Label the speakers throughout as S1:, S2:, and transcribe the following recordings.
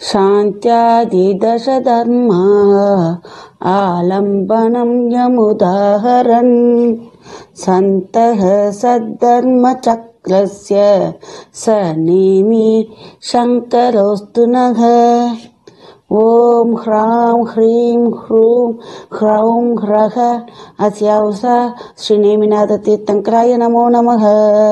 S1: शान्त्यादिदशधर्मा आलम्बनं यमुदाहरन् सन्तः सद्धर्मचक्रस्य स नेमि शङ्करोऽस्तु नः ॐ ह्रां ह्रीं ह्रूं ह्रौं ह्रः अस्यावसा ஸ்ரீநேமிநாதத்தீர்த்தங்கராய நமோ நமக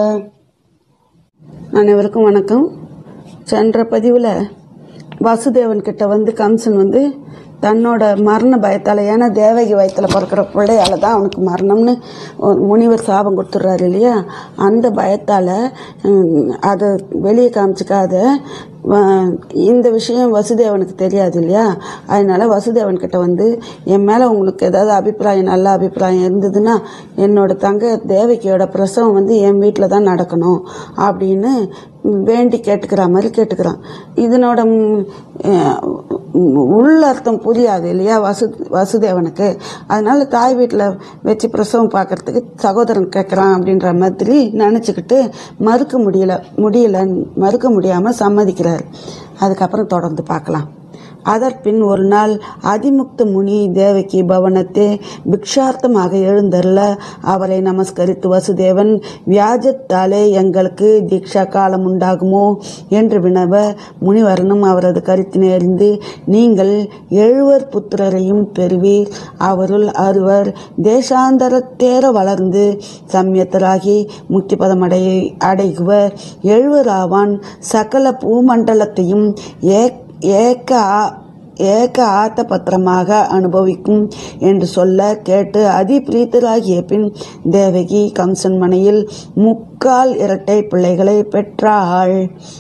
S1: அனைவருக்கும் வணக்கம் சென்ற பதிவில் வசுதேவன் கிட்ட வந்து கம்சன் வந்து தன்னோட மரண பயத்தால் ஏன்னா தேவகி வயத்தில் பிறக்கிற பிள்ளையால தான் அவனுக்கு மரணம்னு ஒரு முனிவர் சாபம் கொடுத்துட்றாரு இல்லையா அந்த பயத்தால் அதை வெளியே காமிச்சிக்காத வ- இந்த விஷயம் வசுதேவனுக்கு தெரியாது இல்லையா அதனால வசுதேவன் கிட்ட வந்து என் மேலே உங்களுக்கு ஏதாவது அபிப்பிராயம் நல்ல அபிப்பிராயம் இருந்ததுன்னா என்னோட தங்க தேவகியோட பிரசவம் வந்து என் வீட்டில் தான் நடக்கணும் அப்படின்னு வேண்டி கேட்டுக்கிற மாதிரி கேட்டுக்கிறான் இதனோட ம், அஹ், உள் அர்த்தம் புரியாது இல்லையா வசு வசுதேவனுக்கு அதனால தாய் வீட்டில் வச்சு பிரசவம் பார்க்கறதுக்கு சகோதரன் கேட்குறான் அப்படின்ற மாதிரி நினச்சிக்கிட்டு மறுக்க முடியல முடியல மறுக்க முடியாமல் சம்மதிக்கிறார் அதுக்கப்புறம் தொடர்ந்து பார்க்கலாம் அதற்பின் ஒரு நாள் அதிமுக்த முனி தேவகி பவனத்தே பிக்ஷார்த்தமாக எழுந்தருள அவரை நமஸ்கரித்து வசுதேவன் வியாஜத்தாலே எங்களுக்கு தீக்ஷா காலம் உண்டாகுமோ என்று வினவ முனிவரனும் அவரது கருத்தினை அறிந்து நீங்கள் எழுவர் புத்திரரையும் பெறுவீர் அவருள் அறுவர் தேசாந்தரத்தேர வளர்ந்து சம்யத்தராகி முக்திபதம் அடை அடைகுவர் எழுவராவான் சகல பூமண்டலத்தையும் ஏக் ஏக ஆ- ஏக ஆத்த பத்திரமாக அனுபவிக்கும் என்று சொல்ல கேட்டு அதி பிரீத்தராகிய பின் தேவகி கம்சன் மனையில் முக்கால் இரட்டை பிள்ளைகளை பெற்றாள்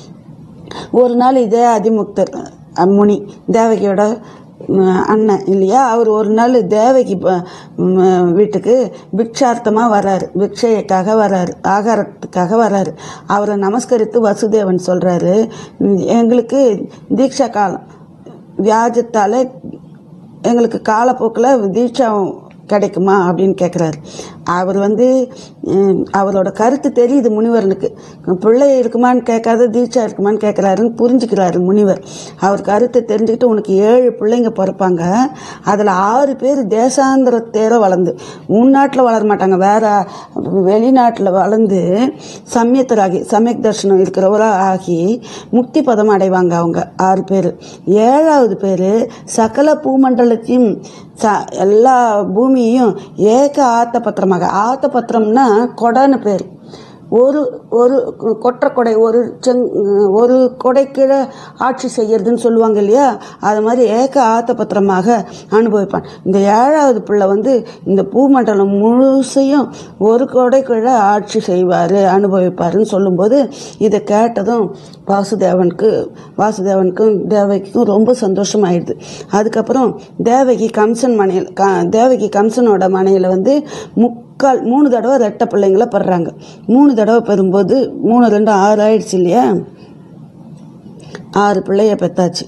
S1: ஒரு நாள் இதே அதிமுக்தர் அஹ், முனி தேவகியோட உம், அண்ணன் இல்லையா அவர் ஒரு நாள் தேவகி ப- உம், வீட்டுக்கு பிக்ஷார்த்தமாக வராரு பிக்ஷைக்காக வராரு ஆகாரத்துக்காக வராரு அவரை நமஸ்கரித்து வசுதேவன் சொல்கிறாரு எங்களுக்கு தீட்சா காலம் வியாஜத்தால் எங்களுக்கு காலப்போக்கில் தீட்சா கிடைக்குமா அப்படின்னு கேட்குறாரு அவர் வந்து உம், அவரோட கருத்து தெரியுது முனிவரனுக்கு பிள்ளை இருக்குமான்னு கேட்காத தீட்சா இருக்குமான்னு கேட்குறாருன்னு புரிஞ்சுக்கிறாரு முனிவர் அவர் கருத்தை தெரிஞ்சுக்கிட்டு உனக்கு ஏழு பிள்ளைங்க பிறப்பாங்க அதில் ஆறு பேர் தேசாந்திரத்தேர வளர்ந்து உள்நாட்டில் வளர மாட்டாங்க வேற வெளிநாட்டில் வளர்ந்து சமயத்தராகி சமயக் தர்ஷனம் இருக்கிறவராக ஆகி முக்தி பதம் அடைவாங்க அவங்க ஆறு பேர் ஏழாவது பேர் சகல பூமண்டலத்தையும் ச எல்லா பூமியையும் ஏக ஆத்த பத்திரமாக ஆத்த பத்திரம்னா கொடைன்னு பேர் ஒரு ஒரு கொற்ற கொடை ஒரு செங் ஒரு கொடை கீழே ஆட்சி செய்யறதுன்னு சொல்லுவாங்க இல்லையா அது மாதிரி ஏக ஆத்த பத்திரமாக அனுபவிப்பான் இந்த ஏழாவது பிள்ளை வந்து இந்த பூமண்டலம் முழுசையும் ஒரு கொடை கீழே ஆட்சி செய்வார் அனுபவிப்பாருன்னு சொல்லும்போது இதை கேட்டதும் வாசுதேவனுக்கு வாசுதேவனுக்கும் தேவகிக்கும் ரொம்ப சந்தோஷமாயிடுது அதுக்கப்புறம் தேவகி கம்சன் மனையில் க தேவகி கம்சனோட மனையில் வந்து முக்கால் மூணு தடவை ரெட்டை பிள்ளைங்கள பெறுறாங்க மூணு தடவை பெறும்போது மூணு ரெண்டு ஆறு ஆயிடுச்சு இல்லையா ஆறு பிள்ளைய பெத்தாச்சு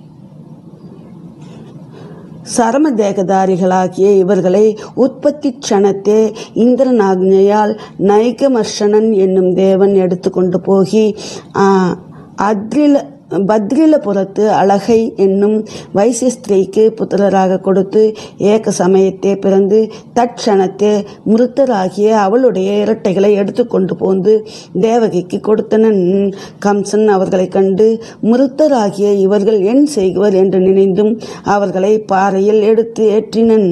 S1: சரம தேகதாரிகளாகிய இவர்களை உற்பத்தி க்ஷணத்தே இந்திரன் ஆக்ஞையால் நைகமர்ஷனன் என்னும் தேவன் எடுத்துக்கொண்டு போகி ஆ, அத்ரில பத்ரிலபுரத்து அழகை என்னும் வைசிய ஸ்திரீக்கு புத்திரராக கொடுத்து ஏக சமயத்தே பிறந்து தட்சணத்தே மிருத்தராகிய அவளுடைய இரட்டைகளை எடுத்துக்கொண்டு போந்து தேவகிக்கு கொடுத்தனன் கம்சன் அவர்களைக் கண்டு மிருத்தராகிய இவர்கள் என் செய்குவர் என்று நினைந்தும் அவர்களை பாறையில் எடுத்து ஏற்றினன்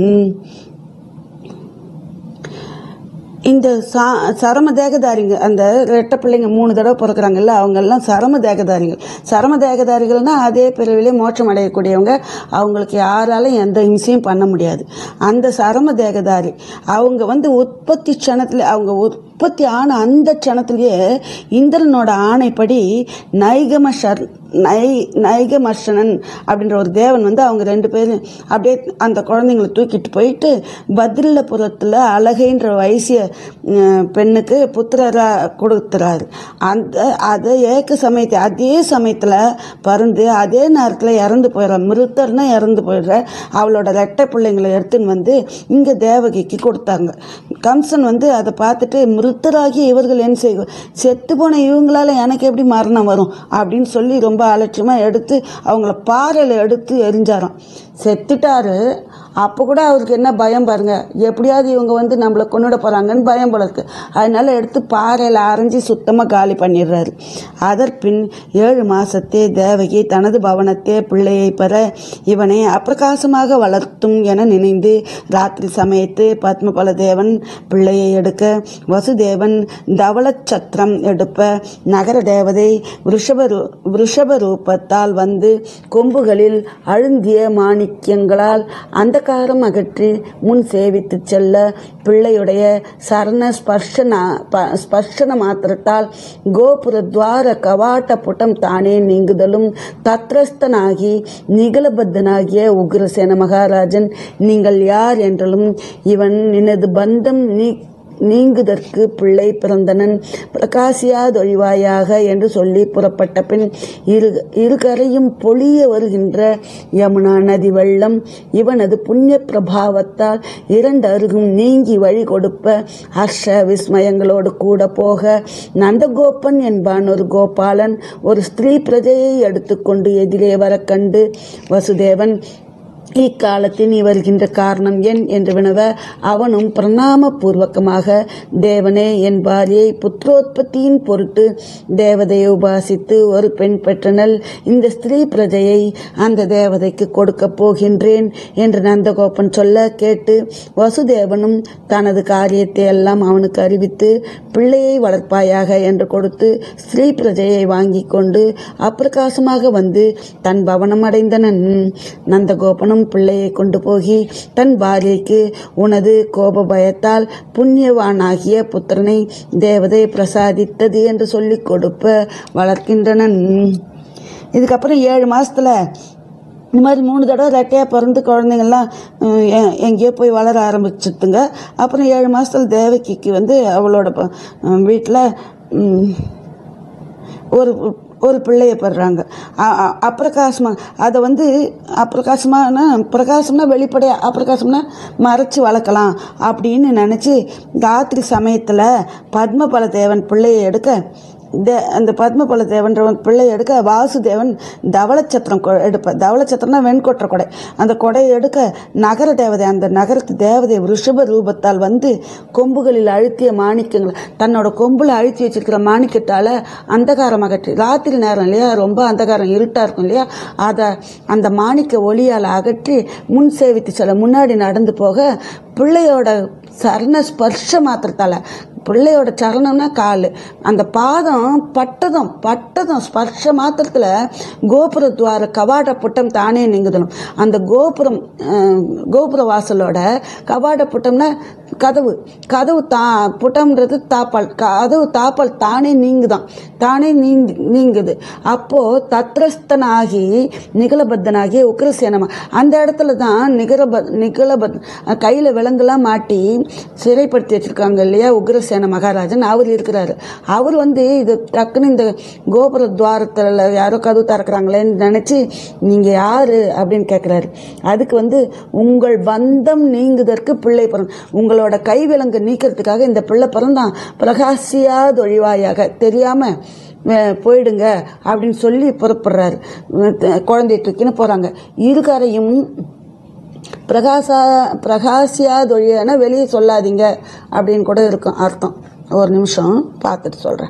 S1: இந்த சா சரம தேகதாரிங்க அந்த ரெட்டை பிள்ளைங்க மூணு தடவை பிறக்கிறாங்கல்ல அவங்கெல்லாம் சரம தேகதாரிகள் சரம தேகதாரிகள்னா அதே பிறவிலே மோட்சம் அடையக்கூடியவங்க அவங்களுக்கு யாராலும் எந்த இம்சையும் பண்ண முடியாது அந்த சரம தேகதாரி அவங்க வந்து உற்பத்தி க்ஷணத்தில் அவங்க உற்பத்தி ஆன அந்த க்ஷணத்திலேயே இந்திரனோட ஆணைப்படி நைகம ஷர் நை நைகமர்ஷனன் அப்படின்ற ஒரு தேவன் வந்து அவங்க ரெண்டு பேரும் அப்படியே அந்த குழந்தைங்களை தூக்கிட்டு போயிட்டு பத்ரிலபுரத்தில் அழகைன்ற வைசிய அஹ், பெண்ணுக்கு புத்திரராக கொடுத்துறாரு அந்த அதை ஏக சமயத்தை அதே சமயத்தில் பறந்து அதே நேரத்தில் இறந்து போயிடுற மிருத்தர்னா இறந்து போயிடுற அவளோட ரெட்டை பிள்ளைங்களை எடுத்துன்னு வந்து இங்கே தேவகிக்கு கொடுத்தாங்க கம்சன் வந்து அதை பார்த்துட்டு மிருத்தராகி இவர்கள் என்ன செய்வோம் செத்து போன இவங்களால எனக்கு எப்படி மரணம் வரும் அப்படின்னு சொல்லி ரொம்ப அலட்சியமாக எடுத்து அவங்கள பாறையில் எடுத்து எரிஞ்சாராம் செத்துட்டாரு அப்போ கூட அவருக்கு என்ன பயம் பாருங்க எப்படியாவது இவங்க வந்து நம்மளை கொண்டுட போகிறாங்கன்னு பயம் போல இருக்கு அதனால எடுத்து பாறையில் அரைஞ்சி சுத்தமாக காலி பண்ணிடுறாரு அதற்பின் ஏழு மாசத்தே தேவகி தனது பவனத்தே பிள்ளையை பெற இவனை அப்பிரகாசமாக வளர்த்தும் என நினைந்து ராத்திரி சமயத்து பத்மபல தேவன் பிள்ளையை எடுக்க வசுதேவன் தவளச் சத்திரம் எடுப்ப நகர தேவதை ரிஷப ரூ- ரிஷப ரூபத்தால் வந்து கொம்புகளில் அழுந்திய மாணிக்கியங்களால் அந்தகாரம் அகற்றி முன் சேவித்துச் செல்ல பிள்ளையுடைய சரண ஸ்பர்ஷன ப- ஸ்பர்ஷன மாத்திரத்தால் கோபுர துவார கவாட்ட புட்டம் தானே நீங்குதலும் தத்ரஸ்தனாகி நிகழபத்தனாகிய உக்ரசேன மகாராஜன் நீங்கள் யார் என்றலும் இவன் நினது பந்தம் நீ நீங்குதற்கு பிள்ளை பிறந்தனன் பிரகாசியாதொழிவாயாக என்று சொல்லி புறப்பட்ட பின் இரு இருகரையும் பொழிய வருகின்ற யமுனா நதி வெள்ளம் இவனது புண்ணிய பிரபாவத்தால் இரண்டு அருகும் நீங்கி வழி கொடுப்ப ஹர்ஷ விஸ்மயங்களோடு கூட போக நந்தகோபன் என்பான் ஒரு கோபாலன் ஒரு ஸ்திரீ பிரஜையை எடுத்துக்கொண்டு எதிரே வர கண்டு வசுதேவன் இக்காலத்தில் நீ வருகின்ற காரணம் என் என்று வினவ அவனும் பிரணாம பூர்வகமாக தேவனே என் பாரியை புத்திரோத்பத்தியின் பொருட்டு தேவதையை உபாசித்து ஒரு பெண் பெற்றனல் இந்த ஸ்திரீ பிரஜையை அந்த தேவதைக்கு கொடுக்கப் போகின்றேன் என்று நந்தகோபன் சொல்ல கேட்டு வசுதேவனும் தனது காரியத்தை எல்லாம் அவனுக்கு அறிவித்து பிள்ளையை வளர்ப்பாயாக என்று கொடுத்து ஸ்ரீ பிரஜையை வாங்கி கொண்டு அப்பிரகாசமாக வந்து தன் பவனம் அடைந்தனன் நந்தகோபனும் பிள்ளையை கொண்டு போகி தன் பாரியைக்கு உனது கோப பயத்தால் புண்ணியவானாகிய புத்திரனை தேவதை பிரசாதித்தது என்று சொல்லிக் கொடுப்ப வளர்க்கின்றனன் இதுக்கப்புறம் ஏழு மாசத்துல இந்த மாதிரி மூணு தடவை ரெட்டையாக பிறந்து குழந்தைங்கள்லாம் அஹ், எ- எங்கேயோ போய் வளர ஆரம்பிச்சிட்டுங்க அப்புறம் ஏழு மாதத்துல தேவகிக்கு வந்து அவளோட வீட்டில் ஒரு ஒரு பிள்ளைய பெறுறாங்க அ- அ- அப்பிரகாசமாக அதை வந்து அப்பிரகாசமான பிரகாசம்னா வெளிப்படையாக அப்பிரகாசம்னா மறைச்சு வளர்க்கலாம் அப்படின்னு நினச்சி ராத்திரி சமயத்தில் பத்மபல தேவன் பிள்ளையை எடுக்க தே அந்த பத்மபல தேவன்றவன் பிள்ளை எடுக்க வாசுதேவன் தவளச்சத்திரம் கொ- எடுப்ப தவளச்சத்திரம்னா வெண்கொற்ற கொடை அந்த கொடையை எடுக்க நகர தேவதை அந்த நகரத்து தேவதை ரிஷப ரூபத்தால் வந்து கொம்புகளில் அழுத்திய மாணிக்கங்கள் தன்னோட கொம்புல அழுத்தி வச்சிருக்கிற மாணிக்கத்தால அந்தகாரம் அகற்றி ராத்திரி நேரம் இல்லையா ரொம்ப அந்தகாரம் இருட்டா இருக்கும் இல்லையா அதை அந்த மாணிக்க ஒளியால் அகற்றி முன் சேவித்து செல்ல முன்னாடி நடந்து போக பிள்ளையோட சரண ஸ்பர்ஷ மாத்திரத்தால பிள்ளையோட சரணம்னா கால் அந்த பாதம் பட்டதும் பட்டதும் ஸ்பர்ஷ மாத்திரத்தில் கோபுர துவார கவாட புட்டம் தானே நீங்குதலும் அந்த கோபுரம் அஹ், கோபுர வாசலோட கவாட புட்டம்னா கதவு கதவு தா புட்டம்ன்றது தாப்பால் கதவு தாப்பால் தானே நீங்குதான் தானே நீங்கு நீங்குது அப்போ தத்ரஸ்தனாகி நிகழபத்தனாகி உக்ரசேனமா அந்த இடத்துல தான் நிகரப நிகழபத் கையில் விலங்குலாம் மாட்டி சிறைப்படுத்தி வச்சிருக்காங்க இல்லையா உக்ரசேன மகாராஜன் அவர் இருக்கிறாரு அவர் வந்து இது டக்குன்னு இந்த கோபுர துவாரத்தில் யாரோ கதவு திறக்கிறாங்களேன்னு நினச்சி நீங்கள் யாரு அப்படின்னு கேட்குறாரு அதுக்கு வந்து உங்கள் பந்தம் நீங்குதற்கு பிள்ளை பிறந்த உங்களோட கை விலங்கு நீக்கிறதுக்காக இந்த பிள்ளை பிறந்தான் பிரகாசியாதொழிவாயாக தெரியாமல் அஹ் போயிடுங்க அப்படின்னு சொல்லி புறப்படுறாரு அஹ் குழந்தையை தூக்கின்னு போகிறாங்க இருகரையும் பிரகாசா பிரகாசியாதொழியன வெளியே சொல்லாதீங்க அப்படின்னு கூட இருக்கும் அர்த்தம் ஒரு நிமிஷம் பார்த்துட்டு சொல்கிறேன்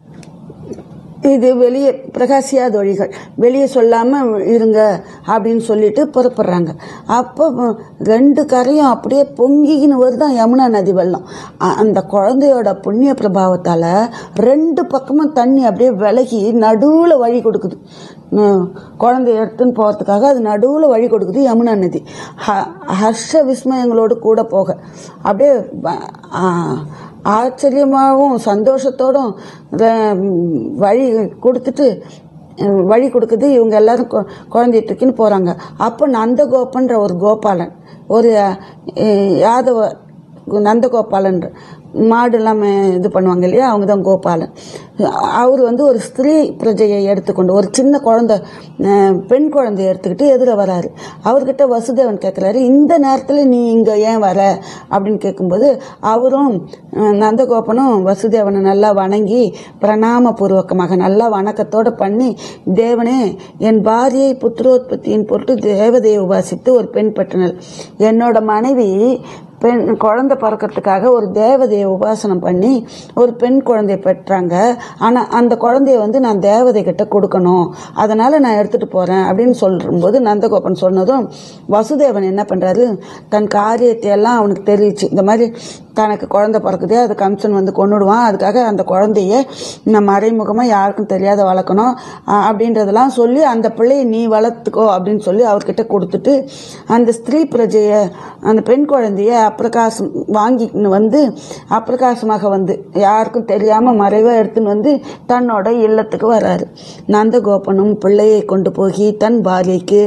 S1: இது வெளியே பிரகாசியாதொழிகள் வெளியே சொல்லாமல் இருங்க அப்படின்னு சொல்லிட்டு புறப்படுறாங்க அப்போ ரெண்டு கரையும் அப்படியே பொங்கிக்கின்னு வருதான் யமுனா நதி வெள்ளம் அ- அந்த குழந்தையோட புண்ணிய பிரபாவத்தால் ரெண்டு பக்கமும் தண்ணி அப்படியே விலகி நடுவில் வழி கொடுக்குது ந- குழந்தைய எடுத்துன்னு போகிறதுக்காக அது நடுவில் வழி கொடுக்குது யமுனா நதி ஹ- ஹர்ஷ விஸ்மயங்களோடு கூட போக அப்படியே வ- ஆ, ஆச்சரியமாகவும் சந்தோஷத்தோடும் ர- வழி கொடுத்துட்டு அஹ், வழி கொடுக்குது இவங்க எல்லாரும் கொ- குழந்தைய தூக்கின்னு போகிறாங்க அப்போ நந்தகோபன்ற ஒரு கோபாலன் ஒரு அஹ், யாதவ நந்தகோபாலன் மாடுலாம் மே- இது பண்ணுவாங்க இல்லையா அவங்க தான் கோபாலன் அவர் வந்து ஒரு ஸ்திரீ பிரஜையை எடுத்துக்கொண்டு ஒரு சின்ன குழந்தை அஹ், பெண் குழந்தையை எடுத்துக்கிட்டு எதிர வராரு அவர்கிட்ட வசுதேவன் கேட்குறாரு இந்த நேரத்தில் நீ இங்கே ஏன் வர அப்படின்னு கேட்கும்போது அவரும் அஹ், நந்தகோபனும் வசுதேவனை நல்லா வணங்கி பிரணாம பூர்வகமாக நல்லா வணக்கத்தோட பண்ணி தேவனே என் பாரியை புத்திரோத்பத்தியின் பொருட்டு தேவதையை உபாசித்து ஒரு பெண் பெற்றனள் என்னோட மனைவி பெண் குழந்தை பிறக்கிறதுக்காக ஒரு தேவதையை உபாசனம் பண்ணி ஒரு பெண் குழந்தைய பெற்றாங்க ஆனால் அந்த குழந்தைய வந்து நான் தேவதை கிட்ட கொடுக்கணும் அதனால நான் எடுத்துட்டு போறேன் அப்படின்னு சொல்லும்போது நந்தகோபன் சொன்னதும் வசுதேவன் என்ன பண்றாரு தன் காரியத்தை எல்லாம் அவனுக்கு தெரிவிச்சு இந்த மாதிரி தனக்கு குழந்தை பிறக்குது அது கம்சன் வந்து கொண்டுடுவான் அதுக்காக அந்த குழந்தைய நான் மறைமுகமாக யாருக்கும் தெரியாத வளர்க்கணும் அஹ் அப்படின்றதெல்லாம் சொல்லி அந்த பிள்ளையை நீ வளர்த்துக்கோ அப்படின்னு சொல்லி அவர்கிட்ட கொடுத்துட்டு அந்த ஸ்திரீ பிரஜையை அந்த பெண் குழந்தைய அப்பிரகாசம் வாங்கின்னு வந்து அப்பிரகாசமாக வந்து யாருக்கும் தெரியாமல் மறைவாக எடுத்துன்னு வந்து தன்னோட இல்லத்துக்கு வராரு நந்தகோபனும் பிள்ளையை கொண்டு போய் தன் பாரியைக்கு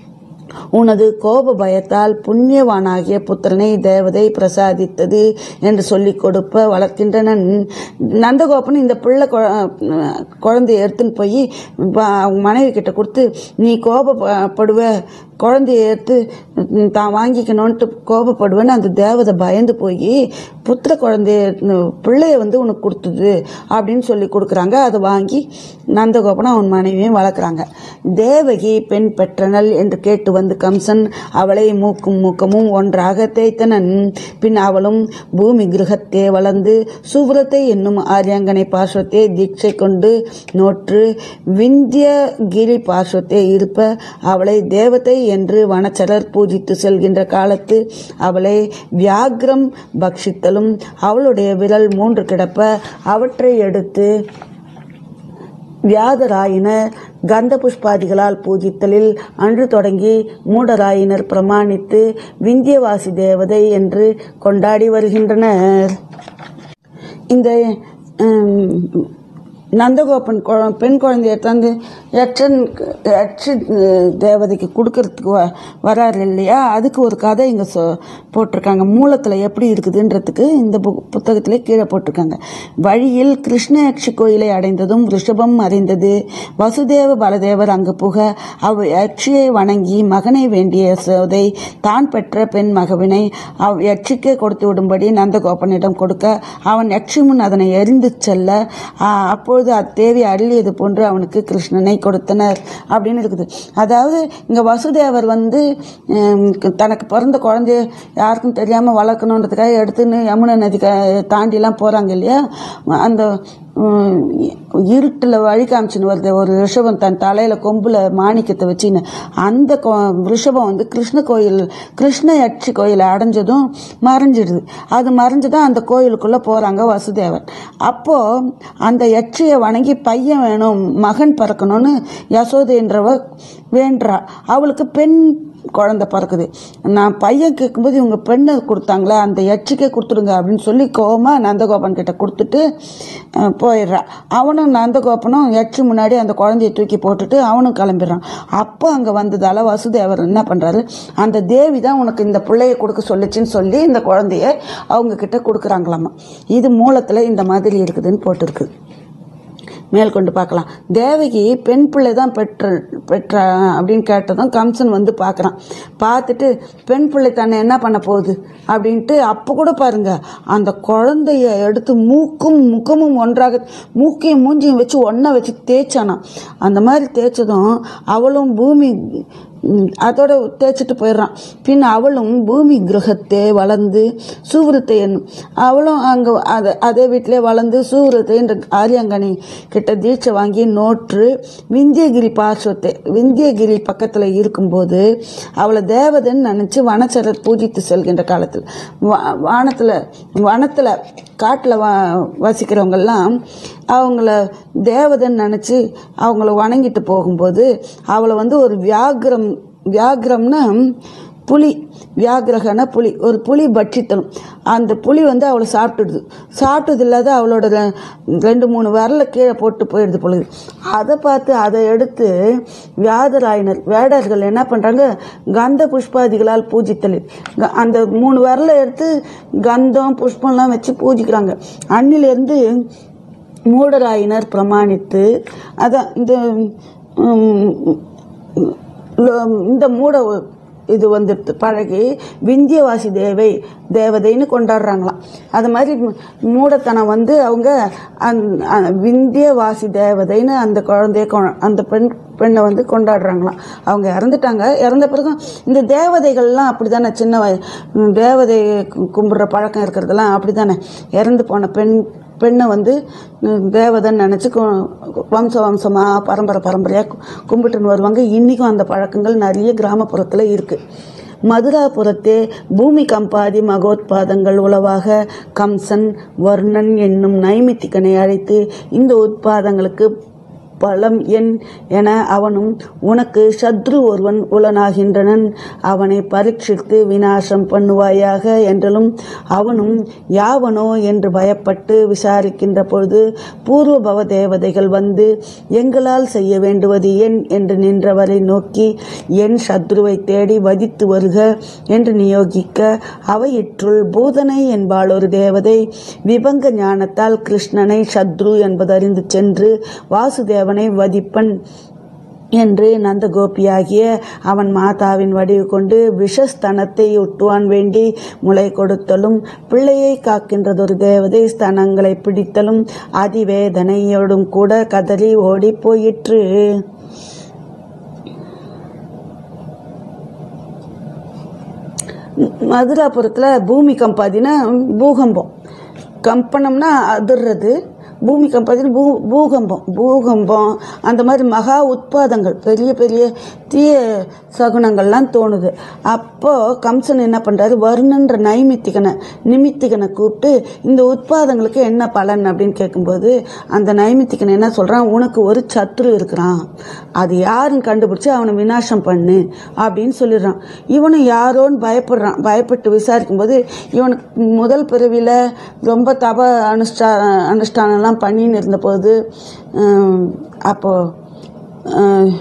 S1: உனது கோப பயத்தால் புண்ணியவானாகிய புத்திரனை தேவதை பிரசாதித்தது என்று சொல்லிக் கொடுப்ப வளர்க்கின்றனன் நந்தகோபன் இந்த பிள்ளை குழ- குழந்தைய எடுத்துன்னு போய் ப- அவங்க மனைவி கிட்ட கொடுத்து நீ கோபப்படுவ குழந்தைய எடுத்து ம், தான் வாங்கிக்கணும்ன்ட்டு கோபப்படுவேன்னு அந்த தேவதை பயந்து போய் புத்திர குழந்தைய ம், பிள்ளைய வந்து உனக்கு கொடுத்தது அப்படின்னு சொல்லி கொடுக்குறாங்க அதை வாங்கி நந்தகோபனும் அவன் மனைவியும் வளர்க்குறாங்க தேவகி பெண் பெற்றனள் என்று கேட்டு வந்து கம்சன் அவளை மூக்கும் மூக்கமும் ஒன்றாக தேய்த்தனன் பின் அவளும் பூமி கிரகத்தே வளர்ந்து சுவ்ரத்தை என்னும் ஆரியங்கனை பார்ஸ்வத்தை தீட்சை கொண்டு நோற்று விந்திய கிரி பார்ஸ்வத்தை இருப்ப அவளை தேவதை என்று வனச்சரர் பூஜித்து செல்கின்ற காலத்து அவளை வியாக்ரம் பக்ஷித்தலும் அவளுடைய விரல் மூன்று கிடப்ப அவற்றை எடுத்து வியாதராயினர் கந்த புஷ்பாதிகளால் பூஜித்தலில் அன்று தொடங்கி மூடராயினர் பிரமாணித்து விந்தியவாசி தேவதை என்று கொண்டாடி வருகின்றனர் இந்த ஹம், நந்தகோபன் குழ- பெண் குழந்தைய எடுத்தாந்து யட்சன் யட்ச தேவதைக்கு கொடுக்கறதுக்கு வ வராரு இல்லையா அதுக்கு ஒரு கதை இங்கே சொ போட்டிருக்காங்க மூலத்தில் எப்படி இருக்குதுன்றதுக்கு இந்த பு புத்தகத்திலே கீழே போட்டிருக்காங்க வழியில் கிருஷ்ண யட்சி கோயிலை அடைந்ததும் ரிஷபம் அறிந்தது வசுதேவ பலதேவர் அங்கு புக அவ் யட்சியை வணங்கி மகனை வேண்டிய சோதை தான் பெற்ற பெண் மகவினை அவ் யட்சிக்கு கொடுத்து விடும்படி நந்தகோபனிடம் கொடுக்க அவன் யட்சி முன் அதனை எரிந்து செல்ல ஆ, அப்பொழுது அத்தேவி அருளியது போன்று அவனுக்கு கிருஷ்ணனை கொடுத்தனர் அப்படின்னு இருக்குது அதாவது இங்க வசுதேவர் வந்து ஹம், தனக்கு பிறந்த குழந்தைய யாருக்கும் தெரியாம வளர்க்கணுன்றதுக்காக எடுத்துன்னு யமுனை நதி க- தாண்டிலாம் போறாங்க இல்லையா அந்த உம், இருட்டுல வழி காமிச்சுன்னு வருது ஒரு ரிஷபம் தன் தலையில கொம்புல மாணிக்கத்தை வச்சுன்னு அந்த கொ- ரிஷபம் வந்து கிருஷ்ண கோயில் கிருஷ்ண யட்சி கோயிலை அடைஞ்சதும் மறைஞ்சிடுது அது மறைஞ்சுதான் அந்த கோயிலுக்குள்ள போறாங்க வசுதேவன் அப்போ அந்த யட்சியை வணங்கி பையன் வேணும் மகன் பிறக்கணும்னு யசோதைன்றவ வேண்டுறா அவளுக்கு பெண் குழந்தை பிறக்குது நான் பையன் கேட்கும்போது இவங்க பெண்ணை கொடுத்தாங்களே அந்த யட்சிக்கே கொடுத்துடுங்க அப்படின்னு சொல்லி கோவமா நந்தகோபன் கிட்ட கொடுத்துட்டு அஹ், போயிடுறா அவனும் நந்தகோபனும் யட்சி முன்னாடி அந்த குழந்தைய தூக்கி போட்டுட்டு அவனும் கிளம்பிடுறான் அப்போ அங்கே வந்ததால வசுதேவர் என்ன பண்ணுறாரு அந்த தேவி தான் உனக்கு இந்த பிள்ளைய கொடுக்க சொல்லுச்சுன்னு சொல்லி இந்த குழந்தைய அவங்க கிட்ட கொடுக்குறாங்களாமா இது மூலத்தில் இந்த மாதிரி இருக்குதுன்னு போட்டிருக்கு மேற்கொண்டு பார்க்கலாம் தேவகி பெண் பிள்ளை தான் பெற்ற பெற்ற அப்படின்னு கேட்டதும் கம்சன் வந்து பார்க்குறான் பார்த்துட்டு பெண் பிள்ளை தன்னை என்ன பண்ண போகுது அப்படின்ட்டு அப்போ கூட பாருங்க அந்த குழந்தைய எடுத்து மூக்கும் முகமும் ஒன்றாக மூக்கையும் மூஞ்சியும் வச்சு ஒன்றா வச்சு தேய்ச்சானாம் அந்த மாதிரி தேய்ச்சதும் அவளும் பூமி ம், அதோட தேய்ச்சிட்டு போயிடுறான் பின் அவளும் பூமி கிரகத்தே வளர்ந்து சூவிரத்தை என்னும் அவளும் அங்கே அதை அதே வீட்டிலே வளர்ந்து சூவிரத்தை என்ற ஆரியங்கனி கிட்ட தீட்சை வாங்கி நோற்று விந்தியகிரி பார்ஸ்வத்தை விந்தியகிரி பக்கத்தில் இருக்கும்போது அவளை தேவதைன்னு நினச்சி வனச்சரர் பூஜித்து செல்கின்ற காலத்தில் வா- வானத்தில் வனத்தில் காட்டில் வா வசிக்கிறவங்கெல்லாம் அவங்கள தேவதைன்னு நினச்சி அவங்கள வணங்கிட்டு போகும்போது அவளை வந்து ஒரு வியாகிரம் வியாகிரம்னா புலி வியாகிரகன புலி ஒரு புலி பட்சித்தலும் அந்த புலி வந்து அவளை சாப்பிட்டுடுது சாப்பிட்டது இல்லாத அவளோட ரெ- ரெண்டு மூணு விரல கீழே போட்டு போயிடுது பொழுது அதை பார்த்து அதை எடுத்து வியாதராயினர் வேடர்கள் என்ன பண்ணுறாங்க கந்த புஷ்பாதிகளால் பூஜித்தல் க- அந்த மூணு விரலை எடுத்து கந்தம் புஷ்பம்லாம் வச்சு பூஜிக்கிறாங்க அன்னிலேருந்து மூடராயினர் பிரமாணித்து அதான் இந்த உம், லோ- இந்த மூட இது வந்துடுது பழகி விந்தியவாசி தேவை தேவதைன்னு கொண்டாடுறாங்களாம் அது மாதிரி மு- மூடத்தனம் வந்து அவங்க அந்த- அந்த விந்தியவாசி தேவதைன்னு அந்த குழந்தைய கொ- அந்த பெண் பெண்ணை வந்து கொண்டாடுறாங்களாம் அவங்க இறந்துட்டாங்க இறந்த பிறகு இந்த தேவதைகள்லாம் அப்படி தானே சின்ன வய ம், தேவதை கு- கும்பிடுற பழக்கம் இருக்கிறதெல்லாம் அப்படி தானே இறந்து போன பெண் பெண்ணை வந்து ம், தேவதைன்னு நினச்சி வம்ச வம்சமாக பரம்பரை பரம்பரையாக கும்பிட்டுன்னு வருவாங்க இன்றைக்கும் அந்த பழக்கங்கள் நிறைய கிராமப்புறத்தில் இருக்குது மதுராபுரத்தே பூமி கம்பாதி மகோத்பாதங்கள் உளவாக கம்சன் வர்ணன் என்னும் நைமித்திகனை அழைத்து இந்த உட்பாதங்களுக்கு பலம் என் என அவனும் உனக்கு சத்ரு ஒருவன் உளனாகின்றனன் அவனை பரீட்சித்து விநாசம் பண்ணுவாயாக என்றலும் அவனும் யாவனோ என்று பயப்பட்டு விசாரிக்கின்ற பொழுது பூர்வபவ தேவதைகள் வந்து எங்களால் செய்ய வேண்டுவது என் என்று நின்றவரை நோக்கி என் சத்ருவை தேடி வதித்து வருக என்று நியோகிக்க அவையிற்றுள் பூதனை என்பாள் ஒரு தேவதை விபங்க ஞானத்தால் கிருஷ்ணனை சத்ரு என்பதறிந்து சென்று வாசுதேவனை வதிப்பன் என்று நந்தகோபியாகிய அவன் மாதாவின் வடிவு கொண்டு விஷஸ்தனத்தை ஒட்டுவான் வேண்டி முளை கொடுத்தலும் பிள்ளையை காக்கின்றதொரு தேவதை ஸ்தனங்களை பிடித்தலும் அதிவேதனையோடும் கூட கதறி ஓடிப் போயிற்று மதுராபுரத்தில் பூமி கம்பாதினா பூகம்பம் கம்பனம்னா அதிர்றது பூமி கம்பாதினா பூ பூகம்பம் பூகம்பம் அந்த மாதிரி மகா உட்பாதங்கள் பெரிய பெரிய தீய சகுனங்கள்லாம் தோணுது அப்போது கம்சன் என்ன பண்ணுறாரு வருணன்ற நைமித்திகனை நிமித்திகனை கூப்பிட்டு இந்த உட்பாதங்களுக்கு என்ன பலன் அப்படின்னு கேட்கும்போது அந்த நைமித்திகன் என்ன சொல்கிறான் உனக்கு ஒரு சத்ரு இருக்கிறான் அது யாருன்னு கண்டுபிடிச்சி அவனை விநாசம் பண்ணு அப்படின்னு சொல்லிடுறான் இவனும் யாரோன்னு பயப்படுறான் பயப்பட்டு விசாரிக்கும்போது இவனுக்கு முதல் பிறவியில் ரொம்ப தப அனுஷ்டா அனுஷ்டானம்லாம் பண்ணின்னு இருந்தபோது ஹம், அப்போ அஹ்,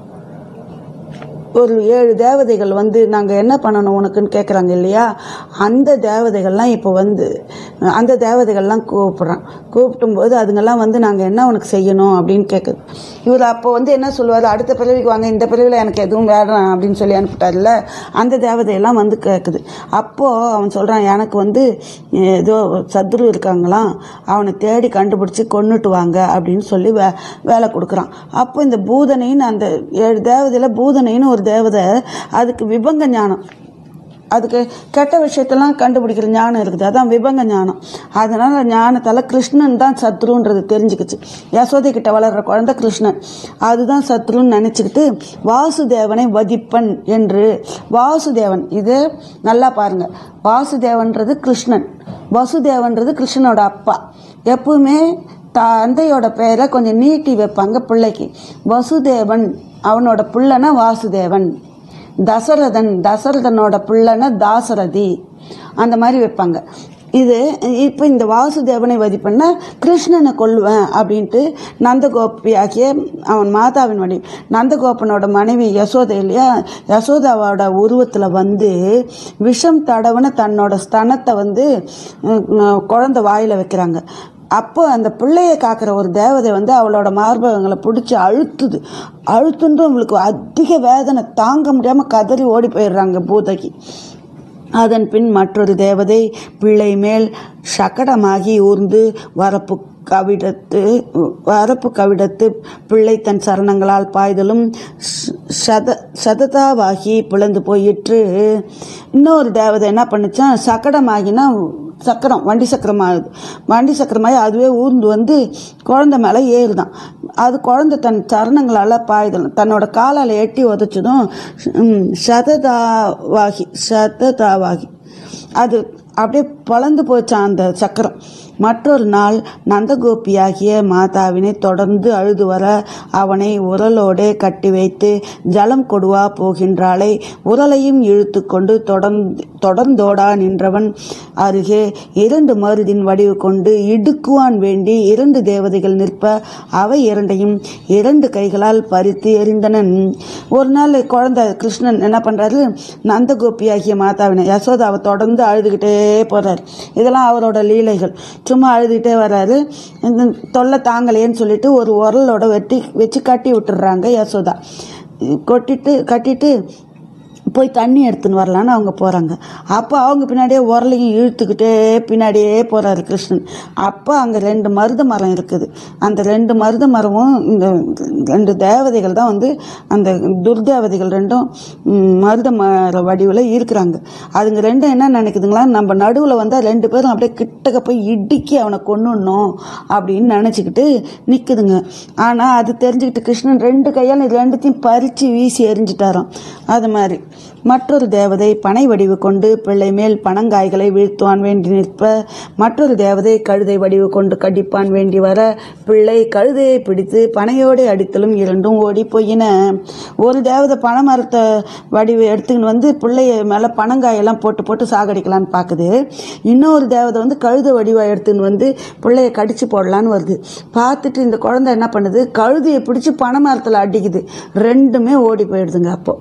S1: ஒரு ஏழு தேவதைகள் வந்து நாங்கள் என்ன பண்ணணும் உனக்குன்னு கேட்குறாங்க இல்லையா அந்த தேவதைகள்லாம் இப்போ வந்து அந்த தேவதைகள்லாம் கூப்பிட்றான் கூப்பிடும்போது அதுங்கெல்லாம் வந்து நாங்கள் என்ன உனக்கு செய்யணும் அப்படின்னு கேட்குது இவர் அப்போ வந்து என்ன சொல்லுவார் அடுத்த பிறவிக்கு வாங்க இந்த பிறவியில் எனக்கு எதுவும் வேண்டாம் அப்படின்னு சொல்லி அனுப்பிட்டார்ல அந்த தேவதையெல்லாம் வந்து கேட்குது அப்போது அவன் சொல்கிறான் எனக்கு வந்து ஏதோ சத்ரு இருக்காங்களாம் அவனை தேடி கண்டுபிடிச்சி கொன்னுட்டு வாங்க அப்படின்னு சொல்லி வே வேலை கொடுக்குறான் அப்போ இந்த பூதனைன்னு அந்த ஏழு தேவதையில் பூதனைன்னு ஒரு தேவதை அதுக்கு விபங்க ஞானம் அதுக்கு கெட்ட விஷயத்தெல்லாம் கண்டுபிடிக்கிற ஞானம் இருக்குது அதான் விபங்க ஞானம் அதனால் ஞானத்தால் கிருஷ்ணன் தான் சத்ருன்றது தெரிஞ்சுக்கிச்சு யசோதை கிட்ட வளர்கிற குழந்தை கிருஷ்ணன் அதுதான் சத்ருன்னு நினச்சிக்கிட்டு வாசுதேவனை வதிப்பன் என்று வாசுதேவன் இது நல்லா பாருங்க வாசுதேவன்றது கிருஷ்ணன் வசுதேவன்றது கிருஷ்ணனோட அப்பா எப்பவுமே தந்தையோட பெயரை கொஞ்சம் நீட்டி வைப்பாங்க பிள்ளைக்கு வசுதேவன் அவனோட பிள்ளைனா வாசுதேவன் தசரதன் தசரதனோட பிள்ளைனா தாசரதி அந்த மாதிரி வைப்பாங்க இது இப்போ இந்த வாசுதேவனை வதி பண்ண கிருஷ்ணனை கொல்லுவேன் அப்படின்ட்டு நந்தகோபி ஆகிய அவன் மாதாவின் வடி நந்தகோபனோட மனைவி யசோதை இல்லையா யசோதாவோட உருவத்தில் வந்து விஷம் தடவுன தன்னோட ஸ்தனத்தை வந்து உம், உம், குழந்தை வாயில் வைக்கிறாங்க அப்போ அந்த பிள்ளையை காக்கிற ஒரு தேவதை வந்து அவளோட மார்பகங்களை பிடிச்சி அழுத்துது அழுத்துன்றும் அவளுக்கு அதிக வேதனை தாங்க முடியாமல் கதறி ஓடி போயிடுறாங்க பூதகி அதன் பின் மற்றொரு தேவதை பிள்ளை மேல் சகடமாகி ஊர்ந்து வரப்பு கவிடத்து வரப்பு கவிடத்து பிள்ளை தன் சரணங்களால் பாய்தலும் ச- சத சததாவாகி பிளந்து போயிற்று இன்னொரு தேவதை என்ன பண்ணுச்சான் சக்கடமாகினா சக்கரம் வண்டி சக்கரம் ஆகுது வண்டி சக்கரமாகி அதுவே ஊர்ந்து வந்து குழந்தை மேலே ஏறுதான் அது குழந்தை தன் சரணங்களால் பாய்தலும் தன்னோட காலால் எட்டி உதச்சதும் ம், சததாவாகி சததாவாகி அது அப்படியே பழந்து போச்சான் அந்த சக்கரம் மற்றொரு நாள் நந்தகோபியாகிய மாதாவினை தொடர்ந்து அழுது வர அவனை உரலோடே கட்டி வைத்து ஜலம் கொடுவா போகின்றாளை உரலையும் இழுத்து கொண்டு தொடர்ந்து தொடர்ந்தோடா நின்றவன் அருகே இரண்டு மருதின் வடிவு கொண்டு இடுக்குவான் வேண்டி இரண்டு தேவதைகள் நிற்ப அவை இரண்டையும் இரண்டு கைகளால் பறித்து எறிந்தனன் ஒரு நாள் குழந்தை கிருஷ்ணன் என்ன பண்றாரு நந்தகோபியாகிய மாதாவினை யசோதாவை தொடர்ந்து அழுதுகிட்டே போறாரு இதெல்லாம் அவரோட லீலைகள் சும்மா அழுதுகிட்டே வர்றாரு இந்த தொல்லை தாங்கலையேன்னு சொல்லிட்டு ஒரு உரலோட வெட்டி வச்சு கட்டி விட்டுடுறாங்க யசோதா கொட்டிட்டு கட்டிட்டு போய் தண்ணி எடுத்துன்னு வரலான்னு அவங்க போகிறாங்க அப்போ அவங்க பின்னாடியே உரலையும் இழுத்துக்கிட்டே பின்னாடியே போகிறாரு கிருஷ்ணன் அப்போ அங்கே ரெண்டு மருத மரம் இருக்குது அந்த ரெண்டு மருத மரமும் இந்த ரெண்டு தேவதைகள் தான் வந்து அந்த துர்தேவதைகள் ரெண்டும் ம், மருத மர வடிவில் இருக்கிறாங்க அதுங்க ரெண்டும் என்ன நினைக்குதுங்களா நம்ம நடுவில் வந்தால் ரெண்டு பேரும் அப்படியே கிட்டக்க போய் இடுக்கி அவனை கொன்னுடணும் அப்படின்னு நினச்சிக்கிட்டு நிற்குதுங்க ஆனால் அது தெரிஞ்சுக்கிட்டு கிருஷ்ணன் ரெண்டு கையால் இது ரெண்டுத்தையும் பறித்து வீசி எறிஞ்சிட்டாராம் அது மாதிரி மற்றொரு தேவதை பனை வடிவு கொண்டு பிள்ளை மேல் பனங்காய்களை வீழ்த்துவான் வேண்டி நிற்ப மற்றொரு தேவதை கழுதை வடிவு கொண்டு கடிப்பான் வேண்டி வர பிள்ளை கழுதையை பிடித்து பனையோடு அடித்தலும் இரண்டும் ஓடி போயின ஒரு தேவதை பனை மரத்தை வடிவு எடுத்துக்கின்னு வந்து பிள்ளைய மேலே பனங்காயெல்லாம் போட்டு போட்டு சாகடிக்கலான்னு பார்க்குது இன்னொரு தேவதை வந்து கழுதை வடிவா எடுத்துன்னு வந்து பிள்ளைய கடிச்சு போடலான்னு வருது பார்த்துட்டு இந்த குழந்தை என்ன பண்ணுது கழுதையை பிடிச்சி பனை மரத்தில் அடிக்குது ரெண்டுமே ஓடி போயிடுதுங்க அப்போ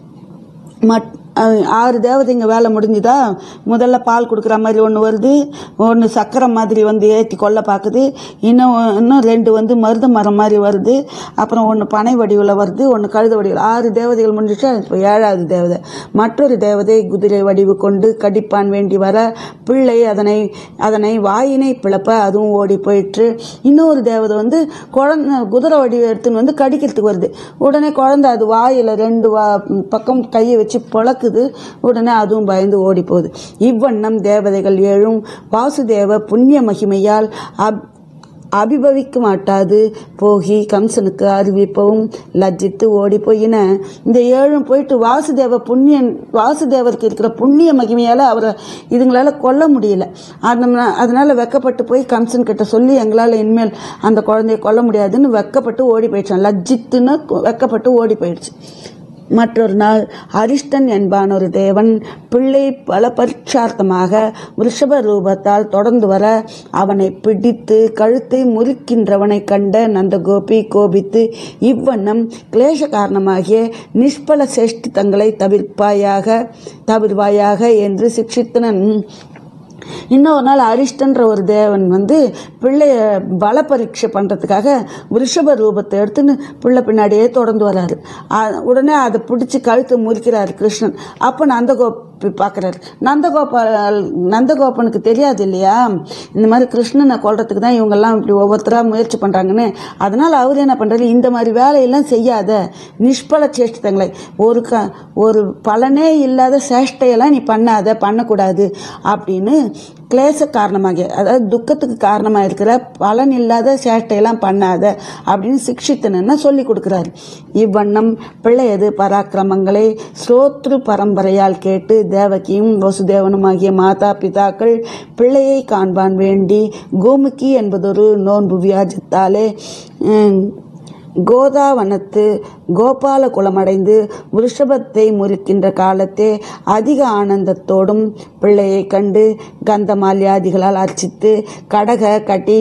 S1: மட் அஹ் ஆறு தேவதைங்க வேலை முடிஞ்சுதா முதல்ல பால் கொடுக்குற மாதிரி ஒன்று வருது ஒன்று சக்கரை மாதிரி வந்து ஏற்றி கொல்ல பார்க்குது இன்னும் இன்னும் ரெண்டு வந்து மருத மரம் மாதிரி வருது அப்புறம் ஒன்று பனை வடிவில் வருது ஒன்று கழுத வடிவில் ஆறு தேவதைகள் முடிஞ்சிச்சு இப்போ ஏழாவது தேவதை மற்றொரு தேவதை குதிரை வடிவு கொண்டு கடிப்பான் வேண்டி வர பிள்ளை அதனை அதனை வாயினை பிளப்ப அதுவும் ஓடி போயிற்று இன்னொரு தேவதை வந்து குழந்தை குதிரை வடிவை எடுத்துன்னு வந்து கடிக்கிறதுக்கு வருது உடனே குழந்தை அது வாயில் ரெண்டு வா பக்கம் கையை வச்சு பிளக்குது உடனே அதுவும் பயந்து ஓடி போகுது இவ்வண்ணம் தேவதைகள் ஏழும் வாசுதேவ புண்ணிய மகிமையால் அப் அபிபவிக்க மாட்டாது போகி கம்சனுக்கு அறிவிப்பவும் லஜ்ஜித்து ஓடி போயின இந்த ஏழும் போயிட்டு வாசுதேவ புண்ணியன் வாசுதேவருக்கு இருக்கிற புண்ணிய மகிமையால் அவரை இதுங்களால கொல்ல முடியல அந்த அதனால வெக்கப்பட்டு போய் கம்சன் கிட்ட சொல்லி எங்களால் இனிமேல் அந்த குழந்தைய கொல்ல முடியாதுன்னு வெக்கப்பட்டு ஓடி போயிடுச்சான் லஜ்ஜித்துன்னு வெக்கப்பட்டு ஓடி போயிடுச்சு மற்றொரு நாள் அரிஷ்டன் என்பான் ஒரு தேவன் பிள்ளை பல பரீட்சார்த்தமாக ரிஷப ரூபத்தால் தொடர்ந்து வர அவனை பிடித்து கழுத்தை முறிக்கின்றவனை கண்ட நந்தகோபி கோபித்து இவ்வண்ணம் கிளேச காரணமாகிய நிஷ்பல சேஷ்டித்தங்களை தவிர்ப்பாயாக தவிர்வாயாக என்று சிக்ஷித்தனன் இன்னொரு நாள் அரிஷ்டன்ற ஒரு தேவன் வந்து பிள்ளைய பல பரீட்சை பண்ணுறதுக்காக ரிஷப ரூபத்தை எடுத்துன்னு பிள்ளை பின்னாடியே தொடர்ந்து வராரு அ- உடனே அதை பிடிச்சி கழுத்தை முறிக்கிறாரு கிருஷ்ணன் அப்போ நந்தகோபி பார்க்குறாரு நந்தகோபால் நந்தகோபனுக்கு தெரியாது இல்லையா இந்த மாதிரி கிருஷ்ணனை கொல்றதுக்கு தான் இவங்கெல்லாம் இப்படி ஒவ்வொருத்தராக முயற்சி பண்ணுறாங்கன்னு அதனால் அவர் என்ன பண்ணுறாரு இந்த மாதிரி வேலையெல்லாம் செய்யாத நிஷ்பல சேஷ்டங்களை ஒரு க ஒரு பலனே இல்லாத சேஷ்டையெல்லாம் நீ பண்ணாத பண்ணக்கூடாது அப்படின்னு கிளேச காரணமாக அதாவது துக்கத்துக்கு காரணமாக இருக்கிற பலன் இல்லாத சேட்டையெல்லாம் பண்ணாத அப்படின்னு சிக்ஷித்தனன்னு சொல்லி கொடுக்குறாரு இவ்வண்ணம் பிள்ளையது பராக்கிரமங்களை ஸ்ரோத்ரு பரம்பரையால் கேட்டு தேவகியும் வசுதேவனுமாகிய மாதா பிதாக்கள் பிள்ளையை காண்பான் வேண்டி கோமுகி என்பதொரு நோன்பு வியாஜத்தாலே உம், கோதாவனத்து கோபால குலமடைந்து விருஷபத்தை முறிக்கின்ற காலத்தே அதிக ஆனந்தத்தோடும் பிள்ளையை கண்டு கந்தமால்யாதிகளால் அர்ச்சித்து கடக கட்டி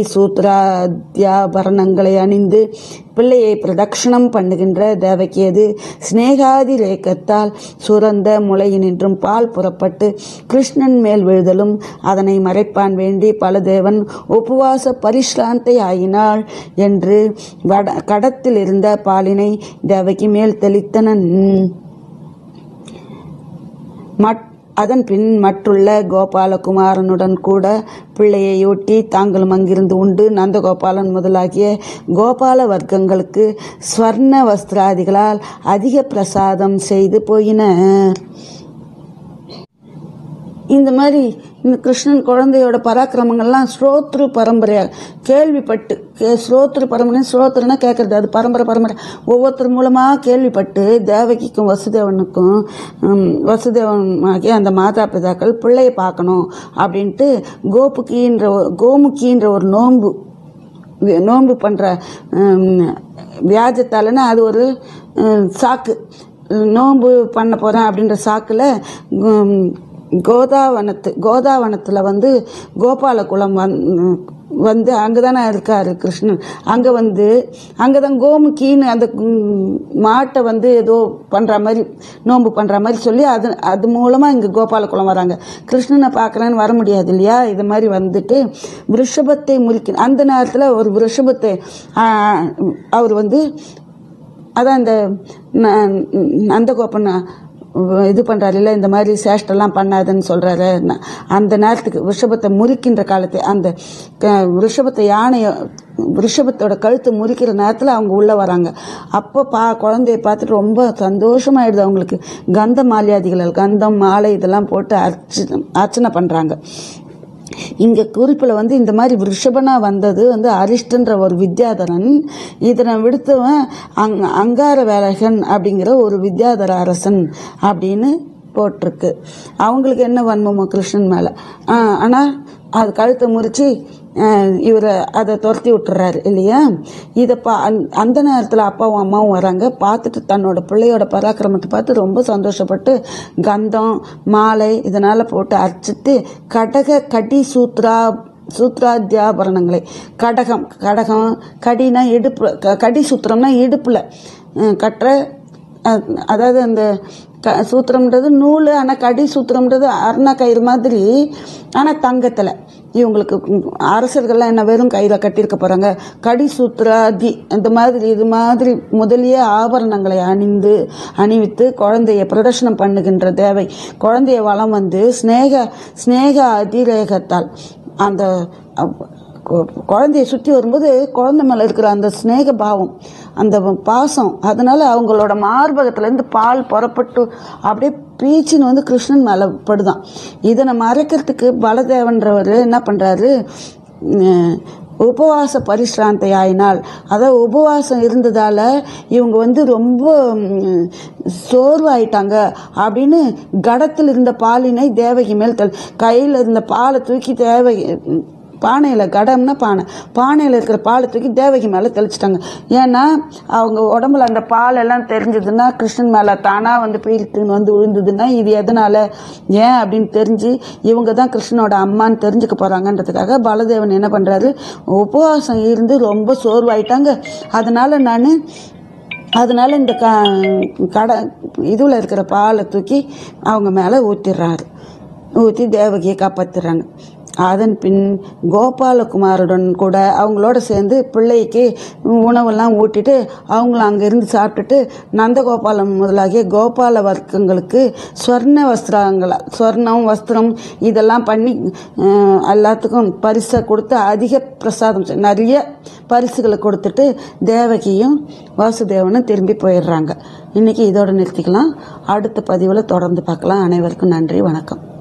S1: சூத்ராத்யாபரணங்களை அணிந்து பிள்ளையை பிரதட்சணம் பண்ணுகின்ற தேவகியது சிநேகாதி ரேக்கத்தால் சுரந்த முளையினின்றும் பால் புறப்பட்டு கிருஷ்ணன் மேல் விழுதலும் அதனை மறைப்பான் வேண்டி பலதேவன் உபவாச பரிஷ்ராந்தை ஆயினாள் என்று வட கடத்தில் இருந்த பாலினை தேவகி மேல் தெளித்தனன் மட் அதன் பின் மற்றுள்ள கோபாலகுமாரனுடன் கூட பிள்ளையையொட்டி தாங்களும் அங்கிருந்து உண்டு நந்தகோபாலன் முதலாகிய கோபால வர்க்கங்களுக்கு ஸ்வர்ண வஸ்திராதிகளால் அதிக பிரசாதம் செய்து போயினர் இந்த மாதிரி இந்த கிருஷ்ணன் குழந்தையோட பராக்கிரமங்கள்லாம் ஸ்ரோத்ரு பரம்பரையாக கேள்விப்பட்டு கே ஸ்ரோத்ரு பரம்பரை ஸ்ரோத்ருன்னா கேட்குறது அது பரம்பரை பரம்பரை ஒவ்வொருத்தர் மூலமாக கேள்விப்பட்டு தேவகிக்கும் வசுதேவனுக்கும் ஹம், வசுதேவன் ஆகிய அந்த மாதா பிதாக்கள் பிள்ளையை பார்க்கணும் அப்படின்ட்டு கோபுக்கின்ற ஒரு- கோமுக்கின்ற ஒரு நோன்பு வி- நோன்பு பண்ணுற வியாஜத்தாலன்னா அது ஒரு ஹம், சாக்கு நோன்பு பண்ண போகிறேன் அப்படின்ற சாக்கில் கோதாவனத்து கோதாவனத்தில் வந்து கோபாலகுலம் வந் வந்து அங்கே தானே இருக்கார் கிருஷ்ணன் அங்கே வந்து அங்கே தான் கோமுக்கின்னு அந்த ம், மாட்டை வந்து ஏதோ பண்ணுற மாதிரி நோன்பு பண்ணுற மாதிரி சொல்லி அது அது மூலமாக இங்கே கோபாலகுலம் வராங்க கிருஷ்ணனை பார்க்குறேன்னு வர முடியாது இல்லையா இது மாதிரி வந்துட்டு விருஷபத்தை முறிக்க அந்த நேரத்தில் ஒரு விருஷபத்தை ஆ, அவர் வந்து அதான் இந்த ந- நந்தகோபன் இது பண்ணுறாரு இல்லை இந்த மாதிரி சேஷ்டெல்லாம் பண்ணாதுன்னு சொல்கிறாரு அந்த நேரத்துக்கு ரிஷபத்தை முறிக்கின்ற காலத்தை அந்த க- ரிஷபத்தை யானையை ரிஷபத்தோட கழுத்தை முறிக்கிற நேரத்தில் அவங்க உள்ளே வராங்க அப்போ பா குழந்தைய பார்த்துட்டு ரொம்ப சந்தோஷமாயிடுது அவங்களுக்கு கந்த மாலியாதிகள் கந்தம் மாலை இதெல்லாம் போட்டு அர்ச்சனை அர்ச்சனை பண்ணுறாங்க இங்கே குறிப்பில் வந்து இந்த மாதிரி ரிஷபனா வந்தது வந்து அரிஷ்டன்ற ஒரு வித்யாதரன் இதனை விடுத்தவன் அங் அங்கார வேலகன் அப்படிங்கிற ஒரு வித்யாதர அரசன் அப்படின்னு போட்டிருக்கு அவங்களுக்கு என்ன வன்மமோ கிருஷ்ணன் மேலே ஆனால் அது கழுத்தை முறித்து இவரை அதை துரத்தி விட்டுறாரு இல்லையா இதை பா அந்த- அந்த நேரத்தில் அப்பாவும் அம்மாவும் வராங்க பார்த்துட்டு தன்னோட பிள்ளையோட பராக்கிரமத்தை பார்த்து ரொம்ப சந்தோஷப்பட்டு கந்தம் மாலை இதனால் போட்டு அர்ச்சித்து கடக கடி சூத்ரா சூத்ராத்தியாபரணங்களை கடகம் கடகம் கடினா இடுப்பு க- கடி சூத்திரம்னா இடுப்பில் கட்டுற அஹ், அதாவது அந்த க சூத்திரம்ன்றது நூல் ஆனால் கடி சூத்திரம்ன்றது அருணா கயிறு மாதிரி ஆனால் தங்கத்தில் இவங்களுக்கு ம், அரசர்கள்லாம் என்ன வெறும் கையில் கட்டியிருக்க போகிறாங்க கடி சூத்திராதி இந்த மாதிரி இது மாதிரி முதலிய ஆபரணங்களை அணிந்து அணிவித்து குழந்தைய பிரதர்ஷனம் பண்ணுகின்ற தேவை குழந்தைய வளம் வந்து ஸ்நேக ஸ்நேக அதிரேகத்தால் அந்த அப்- கொ- குழந்தைய சுற்றி வரும்போது குழந்தை மேலே இருக்கிற அந்த ஸ்நேக பாவம் அந்த பாசம் அதனால அவங்களோட மார்பகத்துலேருந்து பால் புறப்பட்டு அப்படியே பீச்சின்னு வந்து கிருஷ்ணன் மேலே படுதான் இதனை மறைக்கிறதுக்கு பலதேவன்றவர் என்ன பண்ணுறாரு உபவாச பரிசிராந்தை ஆயினால் அதாவது உபவாசம் இருந்ததால் இவங்க வந்து ரொம்ப ம், சோர்வாயிட்டாங்க அப்படின்னு கடத்தில் இருந்த பாலினை தேவகி மேல் தள் கையில் இருந்த பாலை தூக்கி தேவகி பானையில் கடம்னா பானை பானையில் இருக்கிற பாலை தூக்கி தேவகி மேலே தெளிச்சிட்டாங்க ஏன்னா அவங்க உடம்புல அந்த பால் எல்லாம் தெரிஞ்சதுன்னா கிருஷ்ணன் மேலே தானாக வந்து பீரிட்டுன்னு வந்து விழுந்ததுன்னா இது எதனால் ஏன் அப்படின்னு தெரிஞ்சு இவங்க தான் கிருஷ்ணனோட அம்மான்னு தெரிஞ்சுக்க போகிறாங்கன்றதுக்காக பலதேவன் என்ன பண்ணுறாரு உபவாசம் இருந்து ரொம்ப சோர்வாயிட்டாங்க அதனால் நான் அதனால இந்த க கடை இதுவில் இருக்கிற பாலை தூக்கி அவங்க மேலே ஊற்றிடுறாரு ஊற்றி தேவகியை காப்பாற்றிடுறாங்க அதன் பின் கோபாலகுமாருடன் கூட அவங்களோட சேர்ந்து பிள்ளைக்கு உணவெல்லாம் ஊட்டிட்டு அவங்களும் அங்கேருந்து சாப்பிட்டுட்டு நந்தகோபாலம் முதலாகிய கோபால வர்க்கங்களுக்கு ஸ்வர்ண வஸ்திரங்களை ஸ்வர்ணம் வஸ்திரம் இதெல்லாம் பண்ணி அஹ், எல்லாத்துக்கும் பரிசை கொடுத்து அதிக பிரசாதம் செ- நிறைய பரிசுகளை கொடுத்துட்டு தேவகியும் வாசுதேவனும் திரும்பி போயிடுறாங்க இன்னைக்கு இதோட நிறுத்திக்கலாம் அடுத்த பதிவில் தொடர்ந்து பார்க்கலாம் அனைவருக்கும் நன்றி வணக்கம்